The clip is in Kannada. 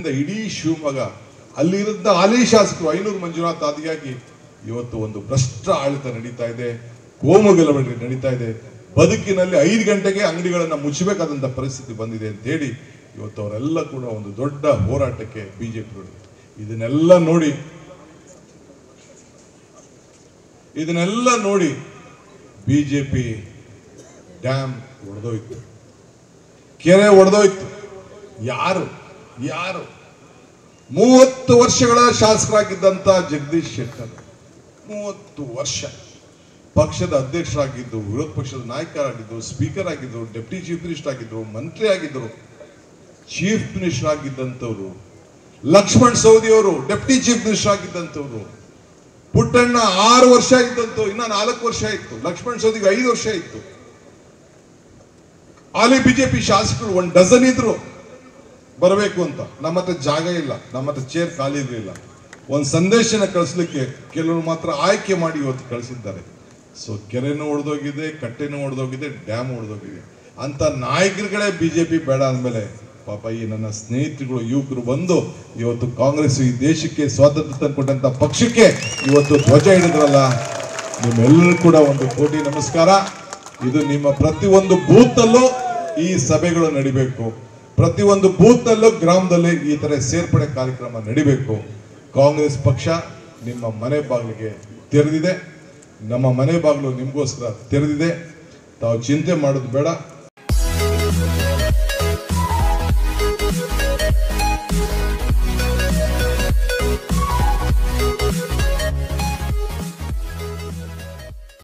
ಇಡೀ ಶಿವಮೊಗ್ಗ ಅಲ್ಲಿರುತ್ತ ಹಾಲಿ ಶಾಸಕರು ಐನೂರು ಮಂಜುನಾಥ್ ಆದಿಯಾಗಿ ಇವತ್ತು ಒಂದು ಭ್ರಷ್ಟ ಆಡಳಿತ ನಡೀತಾ ಇದೆ ಕೋಮು ಗಲಭೆ ನಡೀತಾ ಇದೆ ಬದುಕಿನಲ್ಲಿ ಐದು ಗಂಟೆಗೆ ಅಂಗಡಿಗಳನ್ನ ಮುಚ್ಚಬೇಕಾದಂತ ಪರಿಸ್ಥಿತಿ ಬಂದಿದೆ ಅಂತ ಹೇಳಿ ಇವತ್ತು ಅವರೆಲ್ಲ ಕೂಡ ಒಂದು ದೊಡ್ಡ ಹೋರಾಟಕ್ಕೆ ಬಿಜೆಪಿ ಇದನ್ನೆಲ್ಲ ನೋಡಿ ಇದನ್ನೆಲ್ಲ ನೋಡಿ ಬಿಜೆಪಿ ಡ್ಯಾಮ್ ಒಡೆದೋಯ್ತು ಕೆರೆ ಒಡೆದೋಯ್ತು ಯಾರು ಯಾರು ಮೂವತ್ತು ವರ್ಷಗಳ ಶಾಸಕರಾಗಿದ್ದಂತ ಜಗದೀಶ್ ಶೆಟ್ಟರ್ ಮೂವತ್ತು ವರ್ಷ ಪಕ್ಷದ ಅಧ್ಯಕ್ಷರಾಗಿದ್ದು ವಿರೋಧ ಪಕ್ಷದ ನಾಯಕರಾಗಿದ್ದು ಸ್ಪೀಕರ್ ಆಗಿದ್ದು ಡೆಪ್ಟಿ ಚೀಫ್ ಮಿನಿಸ್ಟರ್ ಆಗಿದ್ರು ಮಂತ್ರಿ ಆಗಿದ್ರು ಚೀಫ್ ಮಿನಿಸ್ಟರ್ ಆಗಿದ್ದಂಥವ್ರು ಲಕ್ಷ್ಮಣ್ ಸವದಿ ಅವರು ಡೆಪ್ಟಿ ಚೀಫ್ ಮಿನಿಸ್ಟರ್ ಆಗಿದ್ದಂಥವ್ರು ಪುಟ್ಟಣ್ಣ ಆರು ವರ್ಷ ಇದ್ದಂತು ಇನ್ನ ನಾಲ್ಕು ವರ್ಷ ಇತ್ತು ಲಕ್ಷ್ಮಣ್ ಸವದಿಗೆ ಐದು ವರ್ಷ ಇತ್ತು ಹಾಲಿ ಬಿಜೆಪಿ ಶಾಸಕರು ಒಂದ್ ಡಜನ್ ಇದ್ರು ಬರಬೇಕು ಅಂತ ನಮ್ಮ ಹತ್ರ ಜಾಗ ಇಲ್ಲ ನಮ್ಮ ಹತ್ರ ಚೇರ್ ಖಾಲಿ ಇರಲಿಲ್ಲ ಒಂದು ಸಂದೇಶನ ಕಳಿಸ್ಲಿಕ್ಕೆ ಕೆಲವರು ಮಾತ್ರ ಆಯ್ಕೆ ಮಾಡಿ ಇವತ್ತು ಕಳಿಸಿದ್ದಾರೆ ಸೊ ಕೆರೆನೂ ಒಡೆದೋಗಿದೆ ಕಟ್ಟೆನೂ ಒಡೆದೋಗಿದೆ ಡ್ಯಾಮ್ ಒಡೆದೋಗಿದೆ ಅಂತ ನಾಯಕರುಗಳೇ ಬಿಜೆಪಿ ಬೇಡ ಅಂದಮೇಲೆ ಪಾಪ ಈ ನನ್ನ ಸ್ನೇಹಿತರುಗಳು ಯುವಕರು ಬಂದು ಇವತ್ತು ಕಾಂಗ್ರೆಸ್ ಈ ದೇಶಕ್ಕೆ ಸ್ವಾತಂತ್ರ್ಯ ತಂದುಕೊಟ್ಟಂತ ಪಕ್ಷಕ್ಕೆ ಇವತ್ತು ಧ್ವಜ ಹಿಡಿದ್ರಲ್ಲ ನಿಮ್ಮೆಲ್ಲರೂ ಕೂಡ ಒಂದು ಕೋಟಿ ನಮಸ್ಕಾರ ಇದು ನಿಮ್ಮ ಪ್ರತಿಯೊಂದು ಬೂತ್ ಅಲ್ಲೂ ಈ ಸಭೆಗಳು ನಡಿಬೇಕು ಪ್ರತಿಯೊಂದು ಬೂತ್ ಅಲ್ಲೂ ಗ್ರಾಮದಲ್ಲಿ ಈ ತರ ಸೇರ್ಪಡೆ ಕಾರ್ಯಕ್ರಮ ನಡಿಬೇಕು ಕಾಂಗ್ರೆಸ್ ಪಕ್ಷ ನಿಮ್ಮ ಮನೆ ಬಾಗಿಲಿಗೆ ತೆರೆದಿದೆ ನಮ್ಮ ಮನೆ ಬಾಗಿಲು ನಿಮಗೋಸ್ಕರ ತೆರೆದಿದೆ ತಾವು ಚಿಂತೆ ಮಾಡೋದು ಬೇಡ